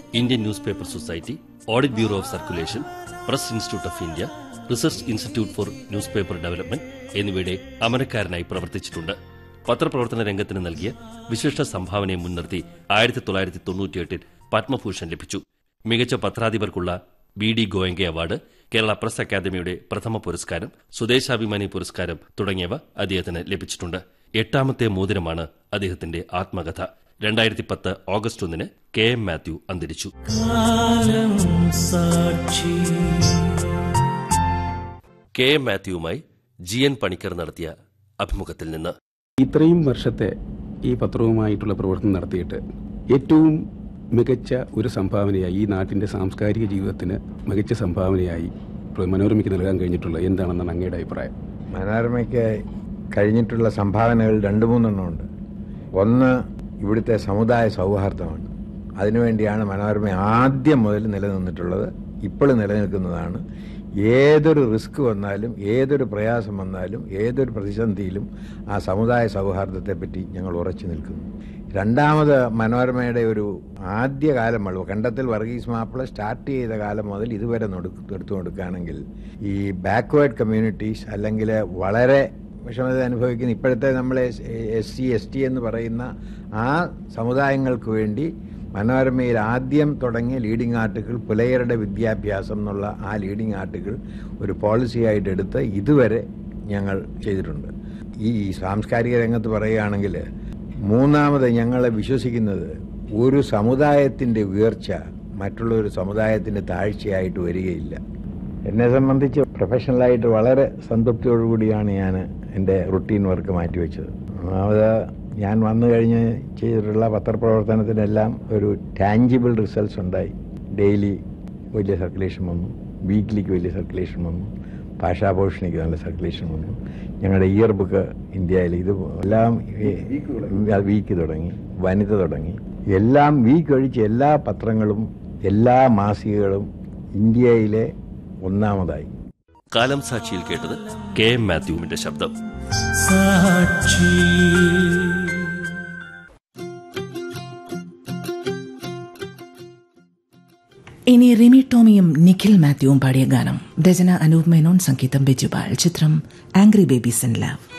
Indian newspaper society audit bureau of circulation press institute of India research institute for newspaper development എന്നിവയുടെ അമരക്കാരനായി പ്രവർത്തിച്ചിട്ടുണ്ട് പത്രപ്രവർത്തന രംഗത്തിന് നൽകിയ വിശിഷ്ട സംഭാവനയെ മുൻനിർത്തി ആയിരത്തി തൊള്ളായിരത്തി തൊണ്ണൂറ്റിയെട്ടിൽ പത്മഭൂഷൺ ലഭിച്ചു മികച്ച പത്രാധിപർക്കുള്ള B D Goenka award Kerala press അക്കാദമിയുടെ പ്രഥമ പുരസ്കാരം സ്വദേശാഭിമാനി പുരസ്കാരം തുടങ്ങിയവ അദ്ദേഹത്തിന് ലഭിച്ചിട്ടുണ്ട് എട്ടാമത്തെ മോതിരമാണ് അദ്ദേഹത്തിന്റെ ആത്മകഥ രണ്ടായിരത്തി പത്ത് ഓഗസ്റ്റ് ഒന്നിന് കെ എം മാത്യു അന്തരിച്ചു കാലം സാക്ഷി കെ എം മാത്യുവുമായി ജി എൻ പണിക്കർ നടത്തിയ അഭിമുഖത്തിൽ നിന്ന് ഇത്രയും വർഷത്തെ ഈ പത്രവുമായിട്ടുള്ള പ്രവർത്തനം നടത്തിയിട്ട് ഏറ്റവും മികച്ച ഒരു സംഭാവനയായി ഈ നാട്ടിന്റെ സാംസ്കാരിക ജീവിതത്തിന് മികച്ച സംഭാവനയായി മനോരമയ്ക്ക് നൽകാൻ കഴിഞ്ഞിട്ടുള്ള എന്താണെന്നാണ് അങ്ങയുടെ അഭിപ്രായം മനോരമയ്ക്ക് കഴിഞ്ഞിട്ടുള്ള സംഭാവനകൾ രണ്ട് മൂന്നെണ്ണം ഉണ്ട് ഒന്ന് ഇവിടുത്തെ സമുദായ സൗഹാർദ്ദമാണ് അതിനുവേണ്ടിയാണ് മനോരമ ആദ്യം മുതൽ നിലനിന്നിട്ടുള്ളത് ഇപ്പോൾ നിലനിൽക്കുന്നതാണ് ഏതൊരു റിസ്ക് വന്നാലും ഏതൊരു പ്രയാസം വന്നാലും ഏതൊരു പ്രതിസന്ധിയിലും ആ സമുദായ സൗഹാർദ്ദത്തെപ്പറ്റി ഞങ്ങൾ ഉറച്ചു നിൽക്കുന്നു രണ്ടാമത് മനോരമയുടെ ഒരു ആദ്യകാലം മുതൽ കണ്ടത്തിൽ വർഗീസ് മാപ്പിള സ്റ്റാർട്ട് ചെയ്ത കാലം മുതൽ ഇതുവരെ നൊടു- എടുത്തു കൊടുക്കുകയാണെങ്കിൽ ഈ ബാക്ക്വേർഡ് കമ്മ്യൂണിറ്റീസ് അല്ലെങ്കിൽ വളരെ വിഷമത അനുഭവിക്കുന്ന ഇപ്പോഴത്തെ നമ്മൾ എസ് സി എസ് ടി എന്ന് പറയുന്ന ആ സമുദായങ്ങൾക്ക് വേണ്ടി മനോരമയിൽ ആദ്യം തുടങ്ങിയ ലീഡിംഗ് ആർട്ടിക്കിൾ പുലയരുടെ വിദ്യാഭ്യാസം എന്നുള്ള ആ ലീഡിംഗ് ആർട്ടിക്കിൾ ഒരു പോളിസിയായിട്ട് എടുത്ത് ഇതുവരെ ഞങ്ങൾ ചെയ്തിട്ടുണ്ട് ഈ സാംസ്കാരിക രംഗത്ത് പറയുകയാണെങ്കിൽ മൂന്നാമത് ഞങ്ങൾ വിശ്വസിക്കുന്നത് ഒരു സമുദായത്തിൻ്റെ ഉയർച്ച മറ്റുള്ള ഒരു സമുദായത്തിൻ്റെ താഴ്ചയായിട്ട് വരികയില്ല എന്നെ സംബന്ധിച്ച് പ്രൊഫഷണലായിട്ട് വളരെ സംതൃപ്തിയോടുകൂടിയാണ് ഞാൻ എൻ്റെ റുട്ടീൻ വർക്ക് മാറ്റിവെച്ചത് അത് ഞാൻ വന്നു കഴിഞ്ഞ് ചെയ്തിട്ടുള്ള പത്രപ്രവർത്തനത്തിനെല്ലാം ഒരു ടാഞ്ചിബിൾ റിസൾട്ട്സ് ഉണ്ടായി ഡെയിലി വലിയ സർക്കുലേഷൻ വന്നു വീക്ക്ലിക്ക് വലിയ സർക്കുലേഷൻ വന്നു ഭാഷാഭൂഷണിക്ക് നല്ല സർക്കുലേഷൻ വന്നു ഞങ്ങളുടെ ഇയർ ബുക്ക് ഇന്ത്യയിൽ ഇത് എല്ലാം വീക്ക് തുടങ്ങി വനിത തുടങ്ങി എല്ലാം വീക്ക് ഒഴിച്ച് എല്ലാ പത്രങ്ങളും എല്ലാ മാസികകളും ഇന്ത്യയിലെ ഒന്നാമതായി കാലം സാക്ഷിയിൽ കേട്ടത് കെ എം മാത്യുവിന്റെ ശബ്ദം സാക്ഷി ഇനി റിമി ടോമിയും നിഖിൽ മാത്യുവും പാടിയ ഗാനം രചന അനൂപ് മേനോൻ സംഗീതം ബിജുപാൽ ചിത്രം ആംഗ്രി ബേബീസ് ഇൻ ലവ്